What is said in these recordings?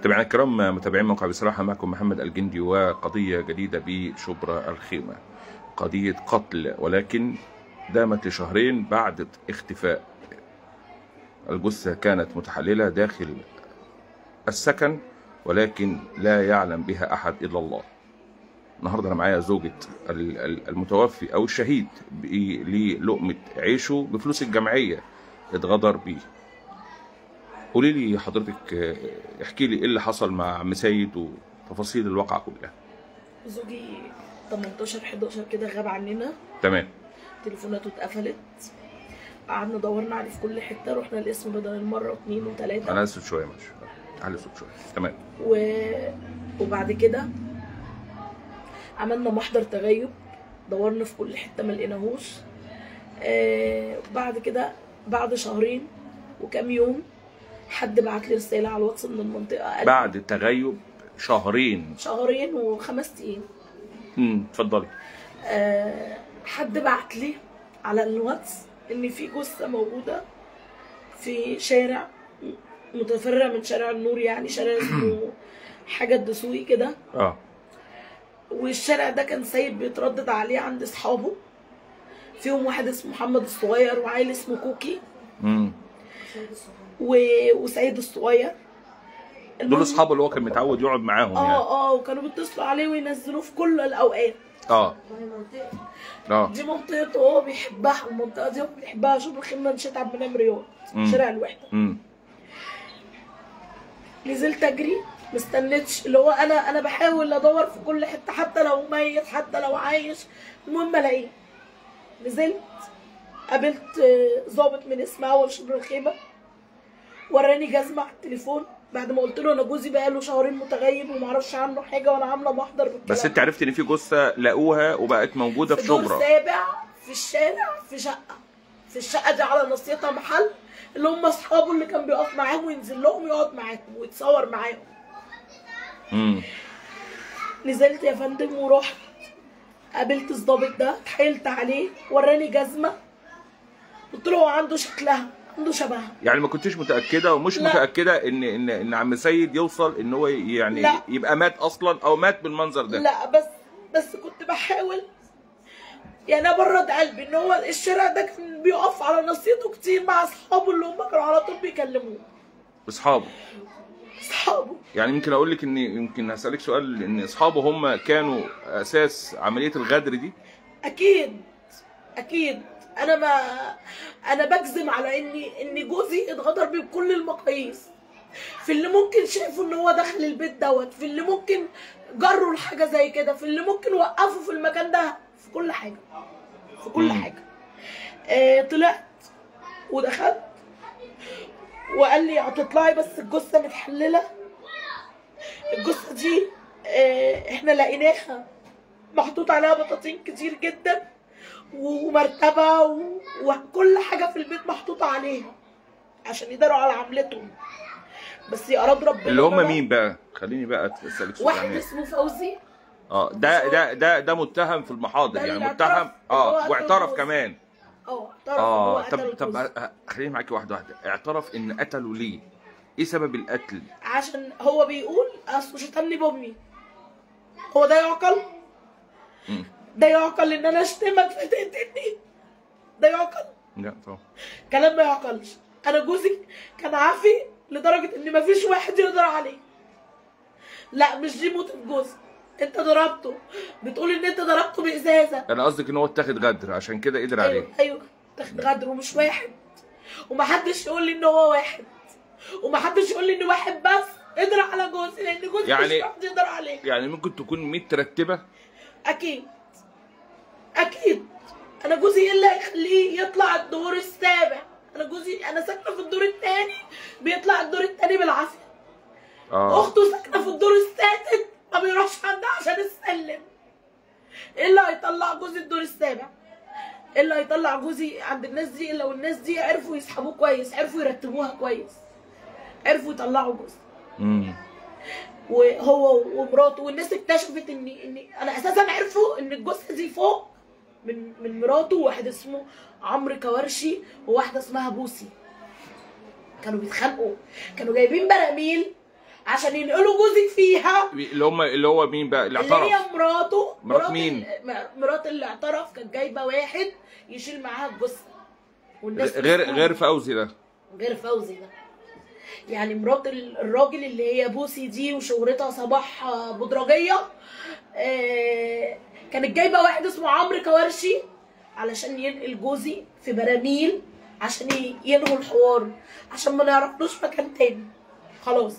متابعينا الكرام متابعين موقع بصراحة معكم محمد الجندي وقضية جديدة بشبرا الخيمة قضية قتل ولكن دامت لشهرين بعد اختفاء الجثة كانت متحللة داخل السكن ولكن لا يعلم بها أحد إلا الله النهارده انا معايا زوجة ال- ال- المتوفي او الشهيد ب- للقمة عيشه بفلوس الجمعية اتغدر بيه قولي لي حضرتك آه، احكي لي ايه اللي حصل مع عم سيد وتفاصيل الواقعة كلها زوجي 18 11 كده غاب عننا تمام تليفوناته اتقفلت قعدنا دورنا عليه في كل حته رحنا القسم بدل المره واثنين وثلاثه انا اسف شوية ماشي تعالي صوت شوية تمام و... وبعد كده عملنا محضر تغيب دورنا في كل حته ما لقيناهوش آه بعد كده بعد شهرين وكام يوم حد بعت لي رساله على الواتس من المنطقه قال لي بعد تغيب شهرين شهرين وخمس ايام امم اتفضلي آه، حد بعت لي على الواتس ان في جثه موجوده في شارع متفرع من شارع النور يعني شارع اسمه حاجه الدسوقي كده اه والشارع ده كان سيد بيتردد عليه عند اصحابه فيهم واحد اسمه محمد الصغير وعيل اسمه كوكي امم و... وسيد الصغير دول المهم- اصحابه اللي هو كان متعود يقعد معاهم يعني اه اه وكانوا بيتصلوا عليه وينزلوه في كل الاوقات اه اه دي منطقته هو بيحبها المنطقه دي هو بيحبها شوف الخيمه مشيت عبد المنعم رياض مم. شارع الوحده امم نزلت اجري مستنتش اللي هو انا انا بحاول ادور في كل حته حتى لو ميت حتى لو عايش المهم الاقيه نزلت قابلت آه، ضابط من اسمها اول شبر الخيمه وراني جزمه على التليفون بعد ما قلت له انا جوزي بقاله شهرين متغيب ومعرفش عنه حاجه وانا عامله محضر بالكلام بس انت عرفت ان في جثة لقوها وبقت موجودة في دور شبرا سابع في الشارع في شقه في الشقه دي على نصيتها محل اللي هم اصحابه اللي كان بيقف معاهم وينزل لهم يقعد معاهم ويتصور معاهم امم نزلت يا فندم ورحت قابلت الضابط ده اتحايلت عليه وراني جزمه قلت له هو عنده شكلها عنده شبهها يعني ما كنتش متاكده ومش لا. متاكده ان ان ان عم سيد يوصل ان هو يعني لا. يبقى مات اصلا او مات بالمنظر ده لا بس بس كنت بحاول يعني ابرد قلبي ان هو الشارع ده كان بيقف على نصيته كتير مع اصحابه اللي هم كانوا على طول بيكلموه اصحابه اصحابه يعني ممكن اقول لك ان يمكن هسالك سؤال ان اصحابه هم كانوا اساس عمليه الغدر دي اكيد اكيد انا ما انا بجزم على اني ان جوزي اتغدر بيه بكل المقاييس في اللي ممكن شايفه ان هو دخل البيت دوت في اللي ممكن جروا لحاجه زي كده في اللي ممكن وقفوا في المكان ده في كل حاجه في كل مم. حاجه آه طلعت ودخلت وقال لي هتطلعي بس الجثه متحلله الجثه دي آه احنا لقيناها محطوط عليها بطاطين كتير جدا ومرتبه و- وكل حاجه في البيت محطوطه عليها عشان يداروا على عملتهم بس يا اراد ربنا اللي هم بقى مين بقى خليني بقى اسالك سؤال واحد يعني اسمه فوزي اه ده ده ده ده متهم في المحاضر ده يعني اللي متهم اعترف إن هو اه قتل واعترف جوزه. كمان اه اعترف إن هو اه قتل طب طب جوزه. آه، خليني معاكي واحده واحده اعترف ان قتلوا ليه ايه سبب القتل عشان هو بيقول اصله شتمني بامي هو ده يعقل مم. ده يعقل ان انا اشتمك فتقتلني ده يعقل لا طبعا كلام ما يعقلش انا جوزي كان عافي لدرجه ان مفيش واحد يقدر عليه لا مش دي موتة جوزي انت ضربته بتقول ان انت ضربته بازازه انا قصدك ان هو اتاخد غدر عشان كده قدر عليه ايوه ايوه تاخد غدر ومش واحد ومحدش يقول لي ان هو واحد ومحدش يقول لي ان واحد بس قدر على جوزي لان جوزي يعني- مش واحد يقدر عليه يعني ممكن تكون مترتبه اكيد اكيد انا جوزي ايه اللي هيخليه يطلع الدور السابع انا جوزي انا ساكنه في الدور الثاني بيطلع الدور الثاني بالعافيه اه اخته ساكنه في الدور السادس ما بيروحش عندها عشان السلم ايه اللي هيطلع جوزي الدور السابع ايه اللي هيطلع جوزي عند الناس دي لو الناس دي عرفوا يسحبوه كويس عرفوا يرتبوها كويس عرفوا يطلعوا جوزي امم وهو ومراته والناس اكتشفت ان ان انا اساسا عرفوا ان الجثه دي فوق من من مراته وواحد اسمه عمرو كوارشي وواحده اسمها بوسي كانوا بيتخانقوا كانوا جايبين براميل عشان ينقلوا جوزي فيها اللي هم اللي هو مين بقى اللي اللي هي اعترف مراته مرات مين؟ ال- مرات اللي اعترف كانت جايبه واحد يشيل معاها الجثه والناس غير مسكوه. غير فوزي ده غير فوزي ده يعني مرات ال- الراجل اللي هي بوسي دي وشهرتها صباح آه، بدرجيه آه، كانت جايبه واحد اسمه عمرو كوارشي علشان ينقل جوزي في براميل عشان ي- ينهوا الحوار عشان ما نعرفلوش مكان تاني خلاص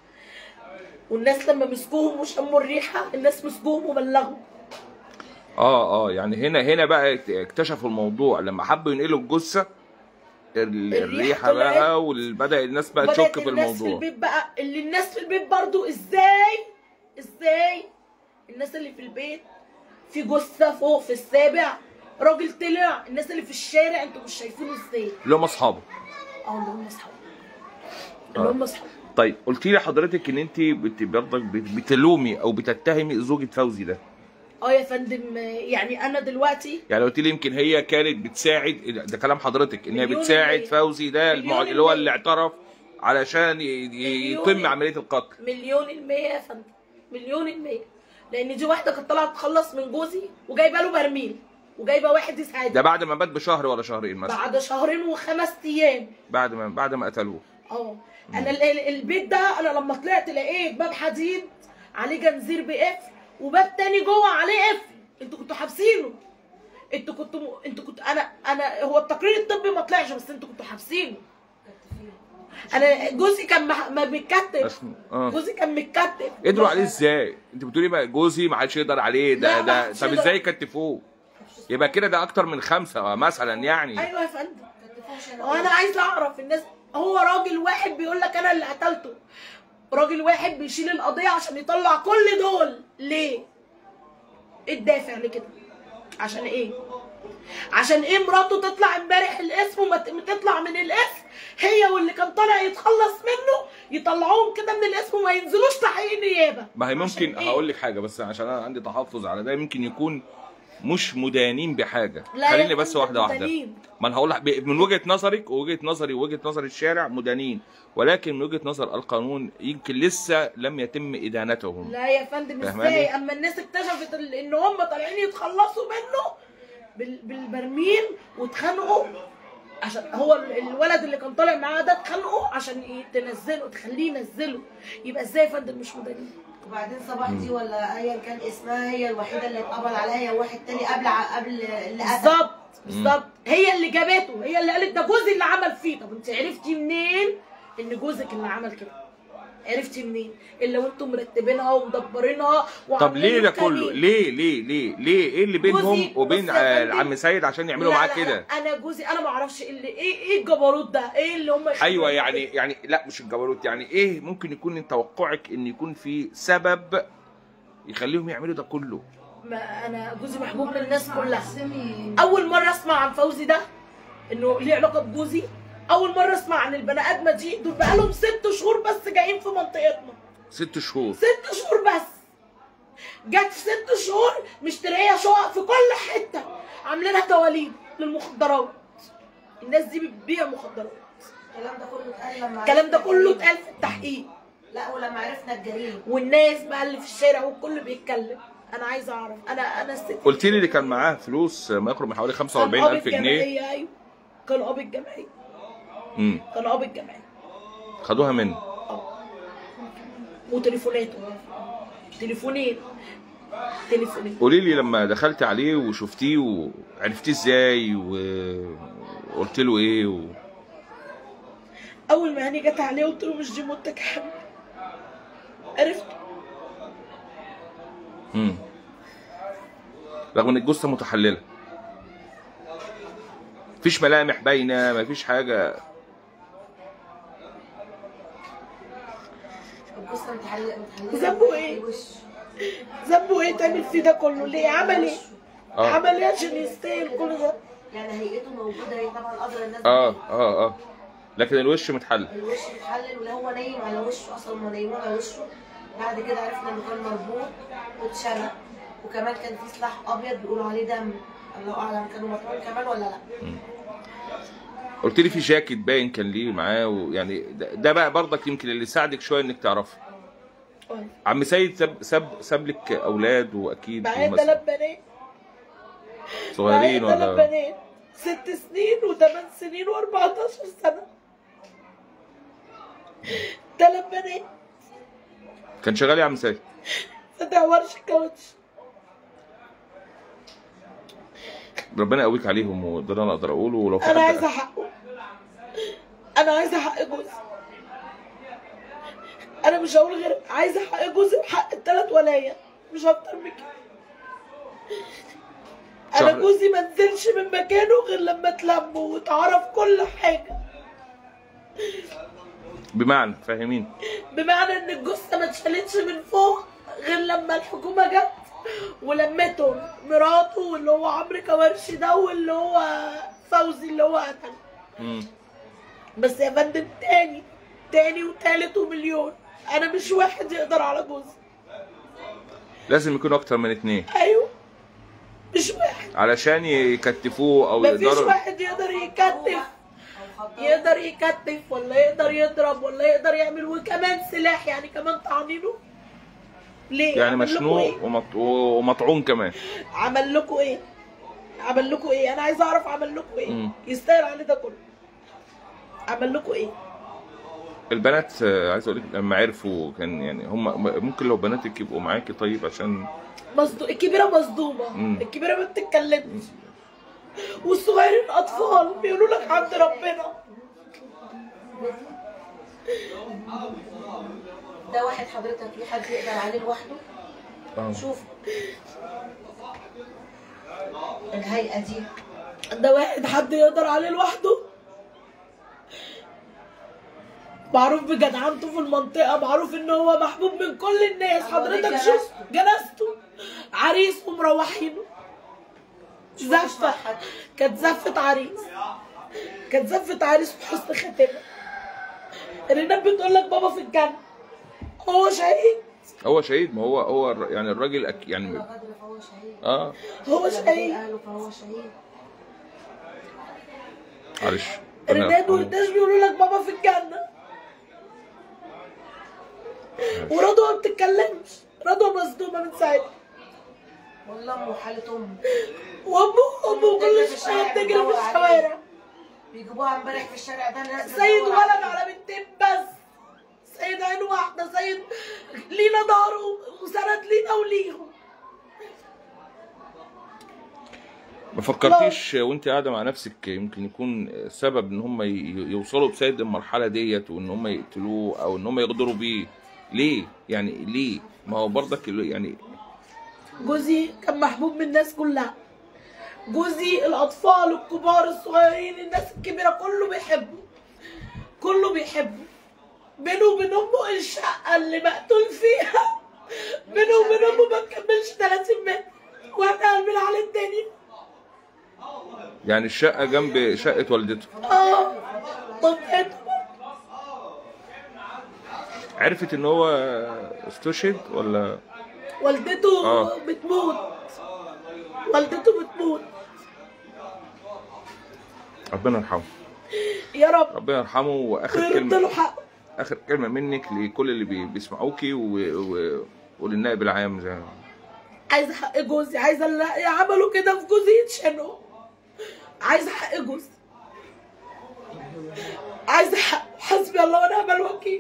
والناس لما مسكوهم وشموا الريحه الناس مسكوهم وبلغوا اه اه يعني هنا هنا بقى اكتشفوا الموضوع لما حبوا ينقلوا الجثه ال- الريحة الريحه طلعت. بقى وبدا الناس بقى بدأت تشك في الناس في الموضوع البيت بقى اللي الناس في البيت برضو ازاي ازاي الناس اللي في البيت في جثه فوق في السابع راجل طلع الناس اللي في الشارع انتوا مش شايفينه ازاي اللي هم اصحابه اه اللي هم اصحابه اللي هم اصحابه طيب قلت لي حضرتك ان انت بت- برضك بت- بتلومي او بتتهمي زوجة فوزي ده اه يا فندم يعني انا دلوقتي يعني قلت لي يمكن هي كانت بتساعد ده كلام حضرتك ان هي مليون بتساعد المية. فوزي ده مليون المع... اللي هو المية. اللي اعترف علشان ي- ي- مليون يتم عمليه القتل مليون المية يا فندم مليون المية لان دي واحده كانت طالعه تخلص من جوزي وجايبه له برميل وجايبه واحد يساعده ده بعد ما مات بشهر ولا شهرين مثلا بعد شهرين وخمس ايام بعد ما بعد ما قتلوه اه انا ال- ال- البيت ده انا لما طلعت لقيت باب حديد عليه جنزير بقفل وباب تاني جوه عليه قفل انتوا كنتوا حابسينه انتوا كنتوا م... انتوا كنتوا انا انا هو التقرير الطبي ما طلعش بس انتوا كنتوا حابسينه انا جوزي كان مح... ما متكتف بس اه جوزي كان متكتف قدروا عليه ازاي انت بتقولي بقى جوزي ما حدش يقدر عليه ده لا، ما ده حدش طب يقدر. ازاي يكتفوه يبقى كده ده اكتر من خمسه مثلا يعني ايوه يا فندم وانا عايز اعرف الناس هو راجل واحد بيقول لك انا اللي قتلته راجل واحد بيشيل القضيه عشان يطلع كل دول ليه ايه الدافع لكده عشان ايه عشان ايه مراته تطلع امبارح الاسم وما ت- تطلع من الاسم هي واللي كان طالع يتخلص منه يطلعوهم كده من الاسم وما ينزلوش تحقيق نيابه ما هي عشان ممكن إيه؟ هقول لك حاجه بس عشان انا عندي تحفظ على ده ممكن يكون مش مدانين بحاجه لا يا خليني بس فندم واحده واحده مدانين. ما انا هقول لك ب- من وجهه نظرك ووجهه نظري ووجهه نظر الشارع مدانين ولكن من وجهه نظر القانون يمكن لسه لم يتم ادانتهم لا يا فندم فاهماني؟ ازاي اما الناس اكتشفت ال- ان هم طالعين يتخلصوا منه بال- بالبرميل واتخانقوا عشان هو ال- الولد اللي كان طالع معاه ده اتخانقوا عشان ي- تنزله تخليه ينزله يبقى ازاي يا فندم مش مدنيين وبعدين صباح دي ولا ايا كان اسمها هي الوحيده اللي اتقبض عليها هي واحد تاني قبل ع- قبل اللي قتل بالظبط بالظبط هي اللي جابته هي اللي قالت ده جوزي اللي عمل فيه طب انت عرفتي منين ان جوزك اللي عمل كده عرفتي منين الا وانتم مرتبينها ومدبرينها طب وعاملين ليه ده له كله كمين. ليه ليه ليه ليه ايه اللي بينهم جوزي- وبين بص يا آه، فندم. عم سيد عشان يعملوا لا معاه لا كده لا، انا جوزي انا ما اعرفش اللي ايه ايه الجبروت ده ايه اللي هم ايوه يعني يعني لا مش الجبروت يعني ايه ممكن يكون من توقعك ان يكون في سبب يخليهم يعملوا ده كله ما انا جوزي محبوب من الناس كلها اول مره اسمع عن فوزي ده انه ليه علاقه بجوزي اول مره اسمع عن البني ادمه دي دول بقالهم ست شهور بس جايين في منطقتنا ست شهور ست شهور بس جت في ست شهور مشتريه شقق في كل حته عاملينها دواليب للمخدرات الناس دي بتبيع مخدرات الكلام ده كله اتقال لما الكلام ده عرفنا كله الجريمة. اتقال في التحقيق لا ولما عرفنا الجريمه والناس بقى اللي في الشارع والكل بيتكلم انا عايزه اعرف انا انا الست قلت لي اللي كان معاه فلوس ما يقرب من حوالي كان 45000 قابض جنيه جمعيه ايوه كان قابض جمعيه امم كان قابض جمعيه خدوها منه وتليفوناته تليفونين تليفونين قولي لي لما دخلت عليه وشفتيه وعرفتيه ازاي وقلت له ايه و... اول ما هاني جت عليه قلت له مش دي موتك يا حبيبي عرفت مم. رغم ان الجثه متحلله مفيش ملامح باينه مفيش حاجه الجثه متحلله متحلله ذنبه إيه؟ الوش. ذنبه ايه تعمل فيه ده كله ليه عمل ايه اه عمل ايه عشان يستاهل كل ده يعني هيئته موجوده هي طبعا ادرى الناس اه بيه. اه اه لكن الوش متحلل الوش متحلل ولا هو نايم على وشه اصلا ما نايموه على وشه بعد كده عرفنا انه كان مربوط واتشنق وكمان كان في سلاح ابيض بيقولوا عليه دم الله اعلم كانوا مطعون كمان ولا لا قلت لي في جاكيت باين كان ليه معاه ويعني ده, ده بقى برضك يمكن اللي ساعدك شويه انك تعرفي عم سيد ساب ساب ساب لك اولاد واكيد معايا هم ثلاث بنات صغيرين معايا ثلاث ولا بنات ست سنين وثمان سنين و14 سنة ثلاث بنات كان شغال إيه يا عم سيد فتح ورشة كاوتش ربنا يقويك عليهم وده اللي انا اقدر اقوله ولو في أنا حد- عايزة حقه أنا عايزة حق جوزي أنا مش هقول غير عايزة حق جوزي وحق الثلاث ولاية مش أكتر من كده أنا شهر- جوزي ما نزلش من مكانه غير لما اتلموا واتعرف كل حاجة بمعنى فاهمين بمعنى ان الجثه ما اتشالتش من فوق غير لما الحكومه جت ولمتهم مراته واللي هو عمرو كوارشي ده واللي هو فوزي اللي هو قتل مم. بس يا فندم تاني تاني وتالت ومليون انا مش واحد يقدر على جوزي لازم يكونوا اكتر من اتنين ايوه مش واحد علشان يكتفوه او مفيش يقدروا واحد يقدر يكتف يقدر يكتف ولا يقدر يضرب ولا يقدر يعمل وكمان سلاح يعني كمان طعنينه ليه يعني عمل لكم مشنوق إيه؟ ومط- ومطعون كمان عمل لكم ايه؟ عمل لكم ايه؟ انا عايزه اعرف عمل لكم ايه؟ مم. يستاهل عليه ده كله. عمل لكم ايه؟ البنات آه، عايز اقول لك لما عرفوا كان يعني هم ممكن لو بناتك يبقوا معاكي طيب عشان مصدو... الكبيره مصدومه، مم. الكبيره ما بتتكلمش. والصغيرين اطفال بيقولوا لك عند ربنا. ده واحد حضرتك في حد يقدر عليه لوحده آه. شوف الهيئة دي ده واحد حد يقدر عليه لوحده. معروف بجدعنته في المنطقة معروف ان هو محبوب من كل الناس أما حضرتك دي شوف جنازته عريس ومروحينه زفة حد. كانت زفة عريس كانت زفة عريس وحسن خاتمة الرناب بتقول لك بابا في الجنة هو شهيد هو شهيد ما هو هو الر- يعني الراجل أك يعني غدر فهو شهيد اه هو لما شهيد جه اهله فهو شهيد معلش ربنا الرناب يرحمه. والداش بيقولوا لك بابا في الجنة ورضوى ما بتتكلمش رضوى مصدومة من ساعتها والله امه وحالة امه وامه امه تجري كل في شوية الشارع بتجري في بتدور عليه. الشوارع بيجيبوها امبارح في الشارع ده ناس سيد بتدور ولد عليه. على بنتين بس سيد عين واحدة سيد لينا ظهره وسند لينا وليهم ما فكرتيش وانت قاعده مع نفسك يمكن يكون سبب ان هم ي- يوصلوا بسيد المرحله ديت وان هم يقتلوه او ان هم يغدروا بيه ليه يعني ليه ما هو برضك ال- يعني جوزي كان محبوب من الناس كلها جوزي الأطفال الكبار الصغيرين الناس الكبيرة كله بيحبه كله بيحبه بينه وبين أمه الشقة اللي مقتول فيها بينه وبين أمه ما تكملش 30 متر واحنا قلبنا على الدنيا يعني الشقه جنب شقه والدته اه طبقته عرفت ان هو استشهد ولا والدته آه. بتموت والدته بتموت ربنا يرحمه يا رب ربنا يرحمه واخر ويرد له كلمه حقه اخر كلمه منك لكل اللي بي- بيسمعوكي و... و... وللنائب العام زي ما- عايزه حق جوزي عايزه اللي عملوا كده في جوزي يتشنوا عايزه حق جوزي عايزه حق حسبي الله ونعم الوكيل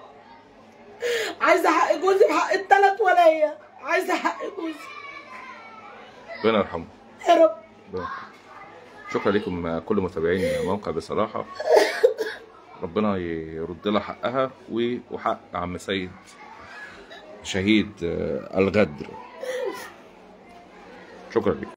عايزه حق جوزي وحق التلات ولاية عايزه حق جوزي ربنا يرحمه يا رب ربنا يرحمه. شكرا لكم كل متابعين موقع بصراحه ربنا يرد لها حقها و- وحق عم سيد شهيد آه، الغدر شكرا لكم